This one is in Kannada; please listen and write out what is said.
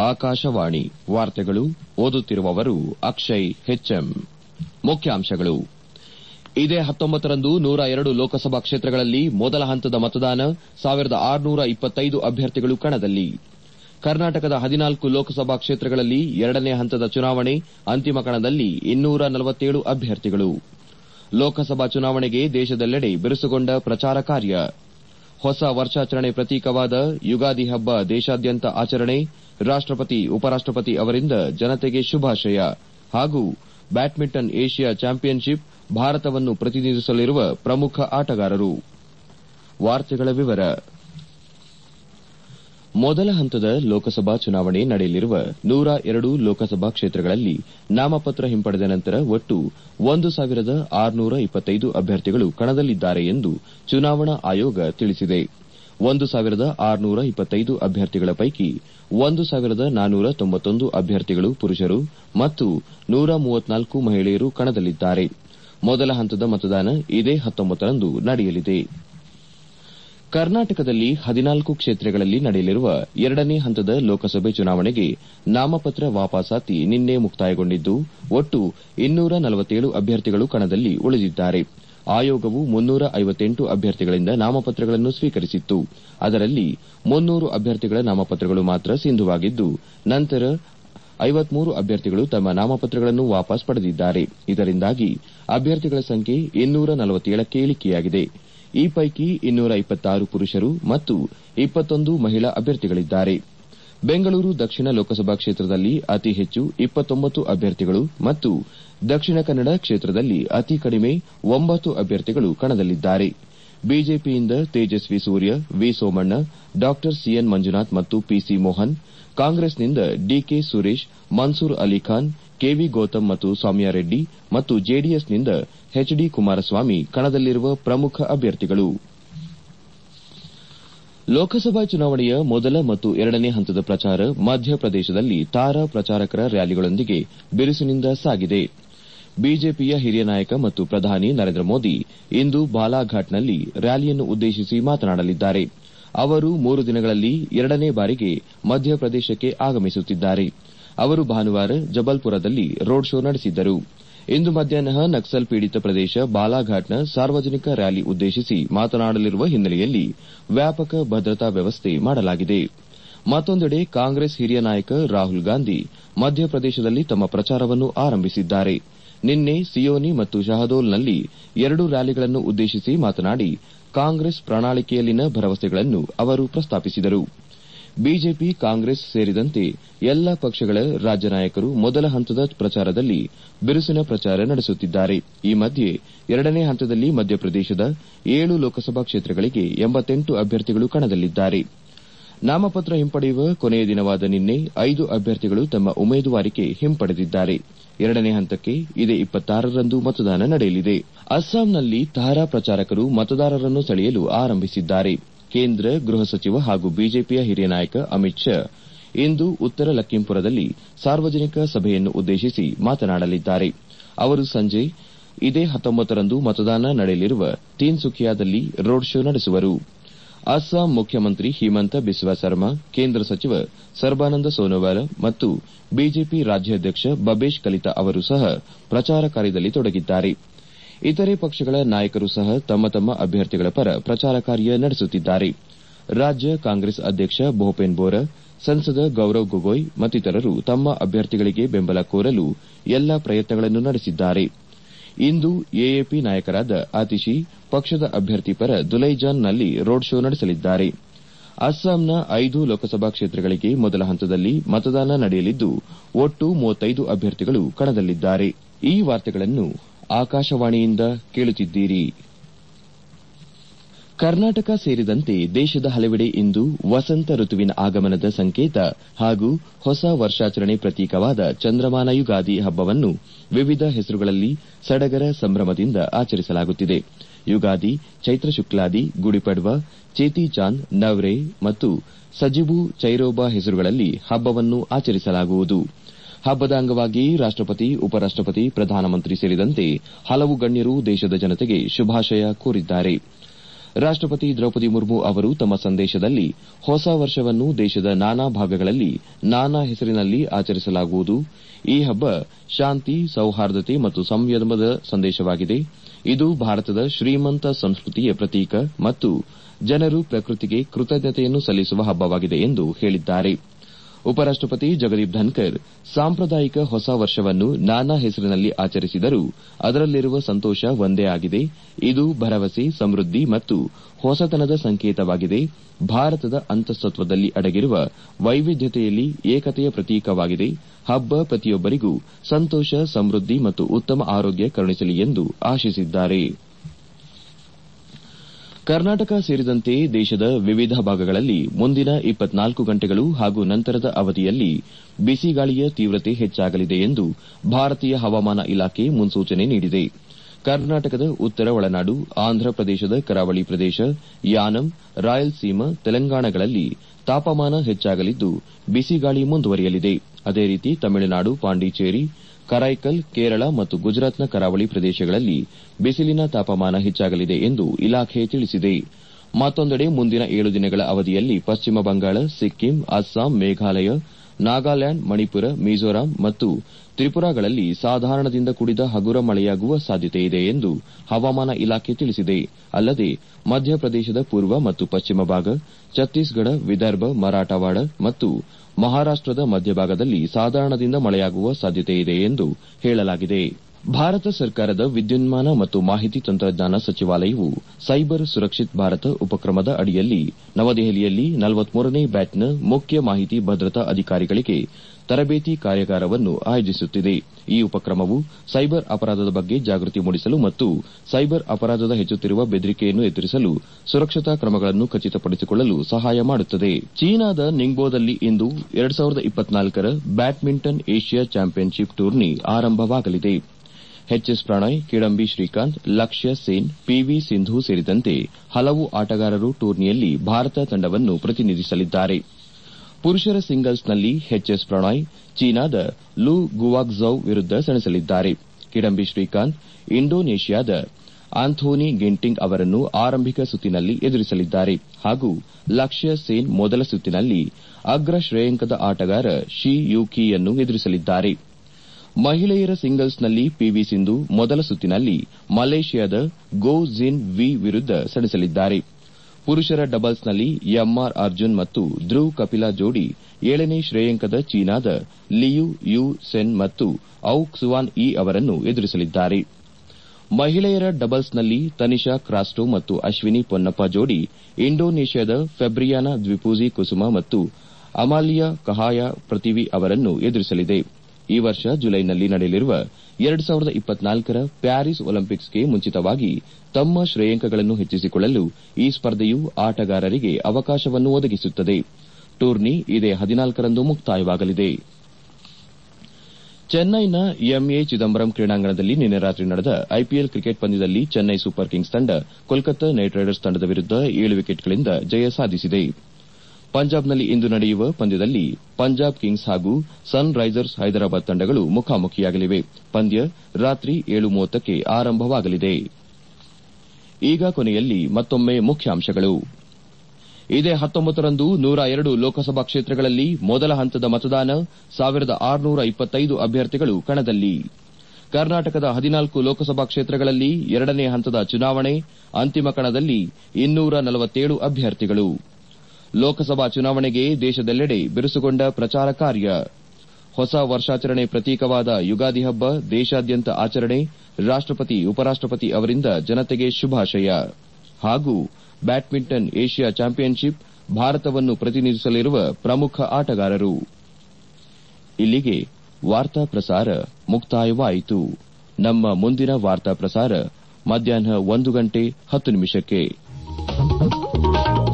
ಆಕಾಶವಾಣಿ ವಾರ್ತೆಗಳು ಓದುತ್ತಿರುವವರು ಅಕ್ಷಯ್ ಹೆಚ್ಎಂ ಮುಖ್ಯಾಂಶಗಳು ಇದೇ ಹತ್ತೊಂಬತ್ತರಂದು ನೂರ ಎರಡು ಲೋಕಸಭಾ ಕ್ಷೇತ್ರಗಳಲ್ಲಿ ಮೊದಲ ಹಂತದ ಮತದಾನ ಸಾವಿರದ ಆರುನೂರ ಇಪ್ಪತ್ತೈದು ಅಭ್ಯರ್ಥಿಗಳು ಕಣದಲ್ಲಿ ಕರ್ನಾಟಕದ ಹದಿನಾಲ್ಕು ಲೋಕಸಭಾ ಕ್ಷೇತ್ರಗಳಲ್ಲಿ ಎರಡನೇ ಹಂತದ ಚುನಾವಣೆ ಅಂತಿಮ ಕಣದಲ್ಲಿ ಇನ್ನೂರ ನಲವತ್ತೇಳು ಅಭ್ಯರ್ಥಿಗಳು ಲೋಕಸಭಾ ಚುನಾವಣೆಗೆ ದೇಶದೆಲ್ಲೆಡೆ ಬಿರುಸುಗೊಂಡ ಪ್ರಚಾರ ಕಾರ್ಯ ಹೊಸ ವರ್ಷಾಚರಣೆ ಪ್ರತೀಕವಾದ ಯುಗಾದಿ ಹಬ್ಬ ದೇಶಾದ್ಯಂತ ಆಚರಣೆ ರಾಷ್ಟಪತಿ ಉಪರಾಷ್ಟಪತಿ ಅವರಿಂದ ಜನತೆಗೆ ಶುಭಾಶಯ ಹಾಗೂ ಬ್ಯಾಡ್ಮಿಂಟನ್ ಏಷ್ಯಾ ಚಾಂಪಿಯನ್ಶಿಪ್ ಭಾರತವನ್ನು ಪ್ರತಿನಿಧಿಸಲಿರುವ ಪ್ರಮುಖ ಆಟಗಾರರು ಮೊದಲ ಹಂತದ ಲೋಕಸಭಾ ಚುನಾವಣೆ ನಡೆಯಲಿರುವ ನೂರ ಎರಡು ಲೋಕಸಭಾ ಕ್ಷೇತ್ರಗಳಲ್ಲಿ ನಾಮಪತ್ರ ಹಿಂಪಡೆದ ನಂತರ ಒಟ್ಟು ಒಂದು ಸಾವಿರದ ಆರುನೂರ ಇಪ್ಪತ್ತೈದು ಅಭ್ಯರ್ಥಿಗಳು ಕಣದಲ್ಲಿದ್ದಾರೆ ಎಂದು ಚುನಾವಣಾ ಆಯೋಗ ತಿಳಿಸಿದೆ ಒಂದು ಸಾವಿರದ ಆರುನೂರ ಇಪ್ಪತ್ತೈದು ಅಭ್ಯರ್ಥಿಗಳ ಪೈಕಿ ಒಂದು ಸಾವಿರದ ನಾನ್ನೂರ ತೊಂಬತ್ತೊಂದು ಅಭ್ಯರ್ಥಿಗಳು ಪುರುಷರು ಮತ್ತು ನೂರ ಮೂವತ್ನಾಲ್ಕು ಮಹಿಳೆಯರು ಕಣದಲ್ಲಿದ್ದಾರೆ ಮೊದಲ ಹಂತದ ಮತದಾನ ಇದೇ ಹತ್ತೊಂಬತ್ತರಂದು ನಡೆಯಲಿದೆ ಕರ್ನಾಟಕದಲ್ಲಿ ಹದಿನಾಲ್ಕು ಕ್ಷೇತ್ರಗಳಲ್ಲಿ ನಡೆಯಲಿರುವ ಎರಡನೇ ಹಂತದ ಲೋಕಸಭೆ ಚುನಾವಣೆಗೆ ನಾಮಪತ್ರ ವಾಪಸಾತಿ ನಿನ್ನೆ ಮುಕ್ತಾಯಗೊಂಡಿದ್ದು ಒಟ್ಟು ಇನ್ನೂರ ನಲವತ್ತೇಳು ಅಭ್ಯರ್ಥಿಗಳು ಕಣದಲ್ಲಿ ಉಳಿದಿದ್ದಾರೆ ಆಯೋಗವು ಮುನ್ನೂರ ಐವತ್ತೆಂಟು ಅಭ್ಯರ್ಥಿಗಳಿಂದ ನಾಮಪತ್ರಗಳನ್ನು ಸ್ವೀಕರಿಸಿತ್ತು ಅದರಲ್ಲಿ ಮುನ್ನೂರು ಅಭ್ಯರ್ಥಿಗಳ ನಾಮಪತ್ರಗಳು ಮಾತ್ರ ಸಿಂಧುವಾಗಿದ್ದು ನಂತರ ಐವತ್ಮೂರು ಅಭ್ಯರ್ಥಿಗಳು ತಮ್ಮ ನಾಮಪತ್ರಗಳನ್ನು ವಾಪಸ್ ಪಡೆದಿದ್ದಾರೆ ಇದರಿಂದಾಗಿ ಅಭ್ಯರ್ಥಿಗಳ ಸಂಖ್ಯೆ ಇನ್ನೂರ ನಲವತ್ತೇಳಕ್ಕೆ ಇಳಿಕೆಯಾಗಿದೆ ಈ ಪೈಕಿ ಇನ್ನೂರ ಇಪ್ಪತ್ತಾರು ಪುರುಷರು ಮತ್ತು ಇಪ್ಪತ್ತೊಂದು ಮಹಿಳಾ ಅಭ್ಯರ್ಥಿಗಳಿದ್ದಾರೆ ಬೆಂಗಳೂರು ದಕ್ಷಿಣ ಲೋಕಸಭಾ ಕ್ಷೇತ್ರದಲ್ಲಿ ಅತಿ ಹೆಚ್ಚು ಇಪ್ಪತ್ತೊಂಬತ್ತು ಅಭ್ಯರ್ಥಿಗಳು ಮತ್ತು ದಕ್ಷಿಣ ಕನ್ನಡ ಕ್ಷೇತ್ರದಲ್ಲಿ ಅತಿ ಕಡಿಮೆ ಒಂಬತ್ತು ಅಭ್ಯರ್ಥಿಗಳು ಕಣದಲ್ಲಿದ್ದಾರೆ ಬಿಜೆಪಿಯಿಂದ ತೇಜಸ್ವಿ ಸೂರ್ಯ ವಿ ಸೋಮಣ್ಣ ಡಾ ಸಿಎನ್ ಮಂಜುನಾಥ್ ಮತ್ತು ಪಿಸಿ ಮೋಹನ್ ಕಾಂಗ್ರೆಸ್ನಿಂದ ಡಿಕೆ ಸುರೇಶ್ ಮನ್ಸೂರ್ ಅಲಿಖಾನ್ ಕೆವಿ ಗೌತಮ್ ಮತ್ತು ಸೌಮ್ಯಾರೆಡ್ಡಿ ಮತ್ತು ಜೆಡಿಎಸ್ನಿಂದ ಎಚ್ಡಿ ಕುಮಾರಸ್ವಾಮಿ ಕಣದಲ್ಲಿರುವ ಪ್ರಮುಖ ಅಭ್ಯರ್ಥಿಗಳು ಲೋಕಸಭಾ ಚುನಾವಣೆಯ ಮೊದಲ ಮತ್ತು ಎರಡನೇ ಹಂತದ ಪ್ರಚಾರ ಮಧ್ಯಪ್ರದೇಶದಲ್ಲಿ ತಾರಾ ಪ್ರಚಾರಕರ ರ್ಯಾಲಿಗಳೊಂದಿಗೆ ಬಿರುಸಿನಿಂದ ಸಾಗಿದೆ ಬಿಜೆಪಿಯ ಹಿರಿಯ ನಾಯಕ ಮತ್ತು ಪ್ರಧಾನಿ ನರೇಂದ್ರ ಮೋದಿ ಇಂದು ಬಾಲಾಘಾಟ್ನಲ್ಲಿ ರ್ಯಾಲಿಯನ್ನು ಉದ್ದೇಶಿಸಿ ಮಾತನಾಡಲಿದ್ದಾರೆ ಅವರು ಮೂರು ದಿನಗಳಲ್ಲಿ ಎರಡನೇ ಬಾರಿಗೆ ಮಧ್ಯಪ್ರದೇಶಕ್ಕೆ ಆಗಮಿಸುತ್ತಿದ್ದಾರೆ ಅವರು ಭಾನುವಾರ ಜಬಲ್ಪುರದಲ್ಲಿ ರೋಡ್ ಶೋ ನಡೆಸಿದ್ದರು ಇಂದು ಮಧ್ಯಾಹ್ನ ನಕ್ಸಲ್ ಪೀಡಿತ ಪ್ರದೇಶ ಬಾಲಾಘಾಟ್ನ ಸಾರ್ವಜನಿಕ ರ್ಯಾಲಿ ಉದ್ದೇಶಿಸಿ ಮಾತನಾಡಲಿರುವ ಹಿನ್ನೆಲೆಯಲ್ಲಿ ವ್ಯಾಪಕ ಭದ್ರತಾ ವ್ಯವಸ್ಥೆ ಮಾಡಲಾಗಿದೆ ಮತ್ತೊಂದೆಡೆ ಕಾಂಗ್ರೆಸ್ ಹಿರಿಯ ನಾಯಕ ರಾಹುಲ್ ಗಾಂಧಿ ಮಧ್ಯಪ್ರದೇಶದಲ್ಲಿ ತಮ್ಮ ಪ್ರಚಾರವನ್ನು ಆರಂಭಿಸಿದ್ದಾರೆ ನಿನ್ನೆ ಸಿಯೋನಿ ಮತ್ತು ಶಹದೋಲ್ನಲ್ಲಿ ಎರಡು ರ್ಯಾಲಿಗಳನ್ನು ಉದ್ದೇಶಿಸಿ ಮಾತನಾಡಿ ಕಾಂಗ್ರೆಸ್ ಪ್ರಣಾಳಿಕೆಯಲ್ಲಿನ ಭರವಸೆಗಳನ್ನು ಅವರು ಪ್ರಸ್ತಾಪಿಸಿದರು ಬಿಜೆಪಿ ಕಾಂಗ್ರೆಸ್ ಸೇರಿದಂತೆ ಎಲ್ಲ ಪಕ್ಷಗಳ ರಾಜ್ಯ ನಾಯಕರು ಮೊದಲ ಹಂತದ ಪ್ರಚಾರದಲ್ಲಿ ಬಿರುಸಿನ ಪ್ರಚಾರ ನಡೆಸುತ್ತಿದ್ದಾರೆ ಈ ಮಧ್ಯೆ ಎರಡನೇ ಹಂತದಲ್ಲಿ ಮಧ್ಯಪ್ರದೇಶದ ಏಳು ಲೋಕಸಭಾ ಕ್ಷೇತ್ರಗಳಿಗೆ ಎಂಬತ್ತೆಂಟು ಅಭ್ಯರ್ಥಿಗಳು ಕಣದಲ್ಲಿದ್ದಾರೆ ನಾಮಪತ್ರ ಹಿಂಪಡೆಯುವ ಕೊನೆಯ ದಿನವಾದ ನಿನ್ನೆ ಐದು ಅಭ್ಯರ್ಥಿಗಳು ತಮ್ಮ ಉಮೇದುವಾರಿಕೆ ಹಿಂಪಡೆದಿದ್ದಾರೆ ಎರಡನೇ ಹಂತಕ್ಕೆ ಇದೇ ಇಪ್ಪತ್ತಾರರಂದು ಮತದಾನ ನಡೆಯಲಿದೆ ಅಸ್ಸಾಂನಲ್ಲಿ ತಾರಾ ಪ್ರಚಾರಕರು ಮತದಾರರನ್ನು ಸೆಳೆಯಲು ಆರಂಭಿಸಿದ್ದಾರೆ ಕೇಂದ್ರ ಗೃಹ ಸಚಿವ ಹಾಗೂ ಬಿಜೆಪಿಯ ಹಿರಿಯ ನಾಯಕ ಅಮಿತ್ ಶಾ ಇಂದು ಉತ್ತರ ಲಕ್ಕಿಂಪುರದಲ್ಲಿ ಸಾರ್ವಜನಿಕ ಸಭೆಯನ್ನು ಉದ್ದೇಶಿಸಿ ಮಾತನಾಡಲಿದ್ದಾರೆ ಅವರು ಸಂಜೆ ಇದೇ ಹತ್ತೊಂಬತ್ತರಂದು ಮತದಾನ ನಡೆಯಲಿರುವ ತೀನ್ಸುಕಿಯಾದಲ್ಲಿ ರೋಡ್ ಶೋ ನಡೆಸುವರು ಅಸ್ಸಾಂ ಮುಖ್ಯಮಂತ್ರಿ ಹಿಮಂತ ಬಿಸ್ವಾ ಸರ್ಮಾ ಕೇಂದ್ರ ಸಚಿವ ಸರ್ಬಾನಂದ ಸೋನೋವಾಲ್ ಮತ್ತು ಬಿಜೆಪಿ ರಾಜ್ಯಾಧ್ಯಕ್ಷ ಬಬೇಶ್ ಕಲಿತಾ ಅವರು ಸಹ ಪ್ರಚಾರ ಕಾರ್ಯದಲ್ಲಿ ತೊಡಗಿದ್ದಾರೆ ಇತರೆ ಪಕ್ಷಗಳ ನಾಯಕರು ಸಹ ತಮ್ಮ ತಮ್ಮ ಅಭ್ಯರ್ಥಿಗಳ ಪರ ಪ್ರಚಾರ ಕಾರ್ಯ ನಡೆಸುತ್ತಿದ್ದಾರೆ ರಾಜ್ಯ ಕಾಂಗ್ರೆಸ್ ಅಧ್ಯಕ್ಷ ಬೋಪೇನ್ ಬೋರಾ ಸಂಸದ ಗೌರವ್ ಗೊಗೊಯ್ ಮತ್ತಿತರರು ತಮ್ಮ ಅಭ್ಯರ್ಥಿಗಳಿಗೆ ಬೆಂಬಲ ಕೋರಲು ಎಲ್ಲಾ ಪ್ರಯತ್ನಗಳನ್ನು ನಡೆಸಿದ್ದಾರೆ ಇಂದು ಎಎಪಿ ನಾಯಕರಾದ ಆತಿಶಿ ಪಕ್ಷದ ಅಭ್ಯರ್ಥಿ ಪರ ದುಲೈಜಾನ್ನಲ್ಲಿ ರೋಡ್ ಶೋ ನಡೆಸಲಿದ್ದಾರೆ ಅಸ್ಸಾಂನ ಐದು ಲೋಕಸಭಾ ಕ್ಷೇತ್ರಗಳಿಗೆ ಮೊದಲ ಹಂತದಲ್ಲಿ ಮತದಾನ ನಡೆಯಲಿದ್ದು ಒಟ್ಟು ಮೂವತ್ತೈದು ಅಭ್ಯರ್ಥಿಗಳು ಕಣದಲ್ಲಿದ್ದಾರೆ ಈ ವಾರ್ತೆಗಳನ್ನು ಆಕಾಶವಾಣಿಯಿಂದ ಕೇಳುತ್ತಿದ್ದೀರಿ ಕರ್ನಾಟಕ ಸೇರಿದಂತೆ ದೇಶದ ಹಲವೆಡೆ ಇಂದು ವಸಂತ ಋತುವಿನ ಆಗಮನದ ಸಂಕೇತ ಹಾಗೂ ಹೊಸ ವರ್ಷಾಚರಣೆ ಪ್ರತೀಕವಾದ ಚಂದ್ರಮಾನ ಯುಗಾದಿ ಹಬ್ಬವನ್ನು ವಿವಿಧ ಹೆಸರುಗಳಲ್ಲಿ ಸಡಗರ ಸಂಭ್ರಮದಿಂದ ಆಚರಿಸಲಾಗುತ್ತಿದೆ ಯುಗಾದಿ ಚೈತ್ರ ಶುಕ್ಲಾದಿ ಗುಡಿಪಡ್ವ ಚೇತಿ ಚಾಂದ್ ನವ್ರೆ ಮತ್ತು ಸಜಿಬು ಚೈರೋಬಾ ಹೆಸರುಗಳಲ್ಲಿ ಹಬ್ಬವನ್ನು ಆಚರಿಸಲಾಗುವುದು ಹಬ್ಬದ ಅಂಗವಾಗಿ ರಾಷ್ಟಪತಿ ಉಪರಾಷ್ಟಪತಿ ಪ್ರಧಾನಮಂತ್ರಿ ಸೇರಿದಂತೆ ಹಲವು ಗಣ್ಯರು ದೇಶದ ಜನತೆಗೆ ಶುಭಾಶಯ ಕೋರಿದ್ದಾರೆ ರಾಷ್ಟಪತಿ ದ್ರೌಪದಿ ಮುರ್ಮು ಅವರು ತಮ್ಮ ಸಂದೇಶದಲ್ಲಿ ಹೊಸ ವರ್ಷವನ್ನು ದೇಶದ ನಾನಾ ಭಾಗಗಳಲ್ಲಿ ನಾನಾ ಹೆಸರಿನಲ್ಲಿ ಆಚರಿಸಲಾಗುವುದು ಈ ಹಬ್ಬ ಶಾಂತಿ ಸೌಹಾರ್ದತೆ ಮತ್ತು ಸಂಯಮದ ಸಂದೇಶವಾಗಿದೆ ಇದು ಭಾರತದ ಶ್ರೀಮಂತ ಸಂಸ್ಕೃತಿಯ ಪ್ರತೀಕ ಮತ್ತು ಜನರು ಪ್ರಕೃತಿಗೆ ಕೃತಜ್ಞತೆಯನ್ನು ಸಲ್ಲಿಸುವ ಹಬ್ಬವಾಗಿದೆ ಎಂದು ಹೇಳಿದ್ದಾರೆ ಉಪರಾಷ್ಟಪತಿ ಜಗದೀಪ್ ಧನ್ಕರ್ ಸಾಂಪ್ರದಾಯಿಕ ಹೊಸ ವರ್ಷವನ್ನು ನಾನಾ ಹೆಸರಿನಲ್ಲಿ ಆಚರಿಸಿದರೂ ಅದರಲ್ಲಿರುವ ಸಂತೋಷ ಒಂದೇ ಆಗಿದೆ ಇದು ಭರವಸೆ ಸಮೃದ್ಧಿ ಮತ್ತು ಹೊಸತನದ ಸಂಕೇತವಾಗಿದೆ ಭಾರತದ ಅಂತಸ್ತತ್ವದಲ್ಲಿ ಅಡಗಿರುವ ವೈವಿಧ್ಯತೆಯಲ್ಲಿ ಏಕತೆಯ ಪ್ರತೀಕವಾಗಿದೆ ಹಬ್ಬ ಪ್ರತಿಯೊಬ್ಬರಿಗೂ ಸಂತೋಷ ಸಮೃದ್ಧಿ ಮತ್ತು ಉತ್ತಮ ಆರೋಗ್ಯ ಕರುಣಿಸಲಿ ಎಂದು ಆಶಿಸಿದ್ದಾರೆ ಕರ್ನಾಟಕ ಸೇರಿದಂತೆ ದೇಶದ ವಿವಿಧ ಭಾಗಗಳಲ್ಲಿ ಮುಂದಿನ ಇಪ್ಪತ್ನಾಲ್ಕು ಗಂಟೆಗಳು ಹಾಗೂ ನಂತರದ ಅವಧಿಯಲ್ಲಿ ಬಿಸಿಗಾಳಿಯ ತೀವ್ರತೆ ಹೆಚ್ಚಾಗಲಿದೆ ಎಂದು ಭಾರತೀಯ ಹವಾಮಾನ ಇಲಾಖೆ ಮುನ್ಸೂಚನೆ ನೀಡಿದೆ ಕರ್ನಾಟಕದ ಉತ್ತರ ಒಳನಾಡು ಆಂಧ್ರಪ್ರದೇಶದ ಕರಾವಳಿ ಪ್ರದೇಶ ಯಾನಂ ರಾಯಲಸೀಮಾ ತೆಲಂಗಾಣಗಳಲ್ಲಿ ತಾಪಮಾನ ಹೆಚ್ಚಾಗಲಿದ್ದು ಬಿಸಿಗಾಳಿ ಮುಂದುವರಿಯಲಿದೆ ಅದೇ ರೀತಿ ತಮಿಳುನಾಡು ಪಾಂಡಿಚೇರಿ ಕರೈಕಲ್ ಕೇರಳ ಮತ್ತು ಗುಜರಾತ್ನ ಕರಾವಳಿ ಪ್ರದೇಶಗಳಲ್ಲಿ ಬಿಸಿಲಿನ ತಾಪಮಾನ ಹೆಚ್ಚಾಗಲಿದೆ ಎಂದು ಇಲಾಖೆ ತಿಳಿಸಿದೆ ಮತ್ತೊಂದೆಡೆ ಮುಂದಿನ ಏಳು ದಿನಗಳ ಅವಧಿಯಲ್ಲಿ ಪಶ್ಚಿಮ ಬಂಗಾಳ ಸಿಕ್ಕಿಂ ಅಸ್ಸಾಂ ಮೇಘಾಲಯ ನಾಗಾಲ್ಯಾಂಡ್ ಮಣಿಪುರ ಮಿಜೋರಾಂ ಮತ್ತು ತ್ರಿಪುರಾಗಳಲ್ಲಿ ಸಾಧಾರಣದಿಂದ ಕೂಡಿದ ಹಗುರ ಮಳೆಯಾಗುವ ಸಾಧ್ಯತೆಯಿದೆ ಎಂದು ಹವಾಮಾನ ಇಲಾಖೆ ತಿಳಿಸಿದೆ ಅಲ್ಲದೆ ಮಧ್ಯಪ್ರದೇಶದ ಪೂರ್ವ ಮತ್ತು ಪಶ್ಚಿಮ ಭಾಗ ಛತ್ತೀಸ್ಗಢ ವಿದರ್ಭ ಮರಾಠವಾಡ ಮತ್ತು ಮಹಾರಾಷ್ಟದ ಮಧ್ಯಭಾಗದಲ್ಲಿ ಸಾಧಾರಣದಿಂದ ಮಳೆಯಾಗುವ ಸಾಧ್ಯತೆಯಿದೆ ಎಂದು ಹೇಳಲಾಗಿದೆ ಭಾರತ ಸರ್ಕಾರದ ವಿದ್ಯುನ್ಮಾನ ಮತ್ತು ಮಾಹಿತಿ ತಂತ್ರಜ್ಞಾನ ಸಚಿವಾಲಯವು ಸೈಬರ್ ಸುರಕ್ಷಿತ್ ಭಾರತ ಉಪಕ್ರಮದ ಅಡಿಯಲ್ಲಿ ನವದೆಹಲಿಯಲ್ಲಿ ನಲವತ್ಮೂರನೇ ಬ್ಯಾಚ್ನ ಮುಖ್ಯ ಮಾಹಿತಿ ಭದ್ರತಾ ಅಧಿಕಾರಿಗಳಿಗೆ ತರಬೇತಿ ಕಾರ್ಯಾಗಾರವನ್ನು ಆಯೋಜಿಸುತ್ತಿದೆ ಈ ಉಪಕ್ರಮವು ಸೈಬರ್ ಅಪರಾಧದ ಬಗ್ಗೆ ಜಾಗೃತಿ ಮೂಡಿಸಲು ಮತ್ತು ಸೈಬರ್ ಅಪರಾಧದ ಹೆಚ್ಚುತ್ತಿರುವ ಬೆದರಿಕೆಯನ್ನು ಎದುರಿಸಲು ಸುರಕ್ಷತಾ ಕ್ರಮಗಳನ್ನು ಖಚಿತಪಡಿಸಿಕೊಳ್ಳಲು ಸಹಾಯ ಮಾಡುತ್ತದೆ ಚೀನಾದ ನಿಂಗ್ಬೋದಲ್ಲಿ ಇಂದು ಎರಡು ಸಾವಿರದ ಇಪ್ಪತ್ನಾಲ್ಕರ ಬ್ಯಾಡ್ಮಿಂಟನ್ ಏಷ್ಯಾ ಚಾಂಪಿಯನ್ಶಿಪ್ ಟೂರ್ನಿ ಆರಂಭವಾಗಲಿದೆ ಎಚ್ಎಸ್ ಪ್ರಣಯ್ ಕಿಡಂಬಿ ಶ್ರೀಕಾಂತ್ ಲಕ್ಷ್ಯ ಸೇನ್ ಪಿವಿ ಸಿಂಧು ಸೇರಿದಂತೆ ಹಲವು ಆಟಗಾರರು ಟೂರ್ನಿಯಲ್ಲಿ ಭಾರತ ತಂಡವನ್ನು ಪ್ರತಿನಿಧಿಸಲಿದ್ದಾರೆ ಪುರುಷರ ಸಿಂಗಲ್ಸ್ನಲ್ಲಿ ಎಚ್ಎಸ್ ಪ್ರಣಯ್ ಚೀನಾದ ಲು ಗುವಾಗ್ಝೌ ವಿರುದ್ದ ಸೆಣಸಲಿದ್ದಾರೆ ಕಿಡಂಬಿ ಶ್ರೀಕಾಂತ್ ಇಂಡೋನೇಷ್ಯಾದ ಆಂಥೋನಿ ಗೆಂಟಿಂಗ್ ಅವರನ್ನು ಆರಂಭಿಕ ಸುತ್ತಿನಲ್ಲಿ ಎದುರಿಸಲಿದ್ದಾರೆ ಹಾಗೂ ಲಕ್ಷ್ಯ ಸೇನ್ ಮೊದಲ ಸುತ್ತಿನಲ್ಲಿ ಅಗ್ರ ಶ್ರೇಯಾಂಕದ ಆಟಗಾರ ಶಿ ಯುಕಿಯನ್ನು ಎದುರಿಸಲಿದ್ದಾರೆ ಮಹಿಳೆಯರ ಸಿಂಗಲ್ಸ್ನಲ್ಲಿ ಪಿವಿ ಸಿಂಧು ಮೊದಲ ಸುತ್ತಿನಲ್ಲಿ ಮಲೇಷ್ಯಾದ ಗೋ ಜಿನ್ ವಿ ವಿರುದ್ದ ಸೆಣಸಲಿದ್ದಾರೆ ಪುರುಷರ ಡಬಲ್ಸ್ನಲ್ಲಿ ಎಂಆರ್ ಅರ್ಜುನ್ ಮತ್ತು ಧ್ರುವ್ ಕಪಿಲಾ ಜೋಡಿ ಏಳನೇ ಶ್ರೇಯಾಂಕದ ಚೀನಾದ ಲಿಯು ಯು ಸೆನ್ ಮತ್ತು ಔ ಕ್ಸುವಾನ್ ಇ ಅವರನ್ನು ಎದುರಿಸಲಿದ್ದಾರೆ ಮಹಿಳೆಯರ ಡಬಲ್ಸ್ನಲ್ಲಿ ತನಿಷಾ ಕ್ರಾಸ್ಟೋ ಮತ್ತು ಅಶ್ವಿನಿ ಪೊನ್ನಪ್ಪ ಜೋಡಿ ಇಂಡೋನೇಷ್ಯಾದ ಫೆಬ್ರಿಯಾನಾ ದ್ವಿಪೂಜಿ ಕುಸುಮ ಮತ್ತು ಅಮಾಲಿಯಾ ಕಹಾಯ ಪ್ರತಿವಿ ಅವರನ್ನು ಎದುರಿಸಲಿದೆ ಈ ವರ್ಷ ಜುಲೈನಲ್ಲಿ ನಡೆಯಲಿರುವ ಎರಡು ಸಾವಿರದ ಇಪ್ಪತ್ನಾಲ್ಕರ ಪ್ಯಾರಿಸ್ ಒಲಿಂಪಿಕ್ಸ್ಗೆ ಮುಂಚಿತವಾಗಿ ತಮ್ಮ ಶ್ರೇಯಾಂಕಗಳನ್ನು ಹೆಚ್ಚಿಸಿಕೊಳ್ಳಲು ಈ ಸ್ಪರ್ಧೆಯು ಆಟಗಾರರಿಗೆ ಅವಕಾಶವನ್ನು ಒದಗಿಸುತ್ತದೆ ಟೂರ್ನಿ ಇದೇ ಹದಿನಾಲ್ಕರಂದು ಮುಕ್ತಾಯವಾಗಲಿದೆ ಚೆನ್ನೈನ ಎಂಎ ಚಿದಂಬರಂ ಕ್ರೀಡಾಂಗಣದಲ್ಲಿ ನಿನ್ನೆ ರಾತ್ರಿ ನಡೆದ ಐಪಿಎಲ್ ಕ್ರಿಕೆಟ್ ಪಂದ್ಯದಲ್ಲಿ ಚೆನ್ನೈ ಸೂಪರ್ ಕಿಂಗ್ಸ್ ತಂಡ ಕೋಲ್ಕತ್ತಾ ನೈಟ್ ರೈಡರ್ಸ್ ತಂಡದ ವಿರುದ್ದ ಏಳು ವಿಕೆಟ್ಗಳಿಂದ ಜಯ ಸಾಧಿಸಿದೆ ಪಂಜಾಬ್ನಲ್ಲಿ ಇಂದು ನಡೆಯುವ ಪಂದ್ಯದಲ್ಲಿ ಪಂಜಾಬ್ ಕಿಂಗ್ಸ್ ಹಾಗೂ ಸನ್ ರೈಸರ್ಸ್ ಹೈದರಾಬಾದ್ ತಂಡಗಳು ಮುಖಾಮುಖಿಯಾಗಲಿವೆ ಪಂದ್ಯ ರಾತ್ರಿ ಏಳು ಮೂವತ್ತಕ್ಕೆ ಆರಂಭವಾಗಲಿದೆ ಈಗ ಕೊನೆಯಲ್ಲಿ ಮತ್ತೊಮ್ಮೆ ಮುಖ್ಯಾಂಶಗಳು ಇದೇ ಹತ್ತೊಂಬತ್ತರಂದು ನೂರ ಎರಡು ಲೋಕಸಭಾ ಕ್ಷೇತ್ರಗಳಲ್ಲಿ ಮೊದಲ ಹಂತದ ಮತದಾನ ಸಾವಿರದ ಆರುನೂರ ಇಪ್ಪತ್ತೈದು ಅಭ್ಯರ್ಥಿಗಳು ಕಣದಲ್ಲಿ ಕರ್ನಾಟಕದ ಹದಿನಾಲ್ಕು ಲೋಕಸಭಾ ಕ್ಷೇತ್ರಗಳಲ್ಲಿ ಎರಡನೇ ಹಂತದ ಚುನಾವಣೆ ಅಂತಿಮ ಕಣದಲ್ಲಿ ಇನ್ನೂರ ನಲವತ್ತೇಳು ಅಭ್ಯರ್ಥಿಗಳು ಲೋಕಸಭಾ ಚುನಾವಣೆಗೆ ದೇಶದೆಲ್ಲೆಡೆ ಬಿರುಸುಗೊಂಡ ಪ್ರಚಾರ ಕಾರ್ಯ ಹೊಸ ವರ್ಷಾಚರಣೆ ಪ್ರತೀಕವಾದ ಯುಗಾದಿ ಹಬ್ಬ ದೇಶಾದ್ಯಂತ ಆಚರಣೆ ರಾಷ್ಟಪತಿ ಉಪರಾಷ್ಟಪತಿ ಅವರಿಂದ ಜನತೆಗೆ ಶುಭಾಶಯ ಹಾಗೂ ಬ್ಯಾಡ್ಮಿಂಟನ್ ಏಷ್ಯಾ ಚಾಂಪಿಯನ್ಶಿಪ್ ಭಾರತವನ್ನು ಪ್ರತಿನಿಧಿಸಲಿರುವ ಪ್ರಮುಖ ಆಟಗಾರರು ಇಲ್ಲಿಗೆ ವಾರ್ತಾ ಪ್ರಸಾರ ಮುಕ್ತಾಯವಾಯಿತು ನಮ್ಮ ಮುಂದಿನ ವಾರ್ತಾ ಪ್ರಸಾರ ಮಧ್ಯಾಹ್ನ ಒಂದು ಗಂಟೆ ಹತ್ತು ನಿಮಿಷಕ್ಕೆ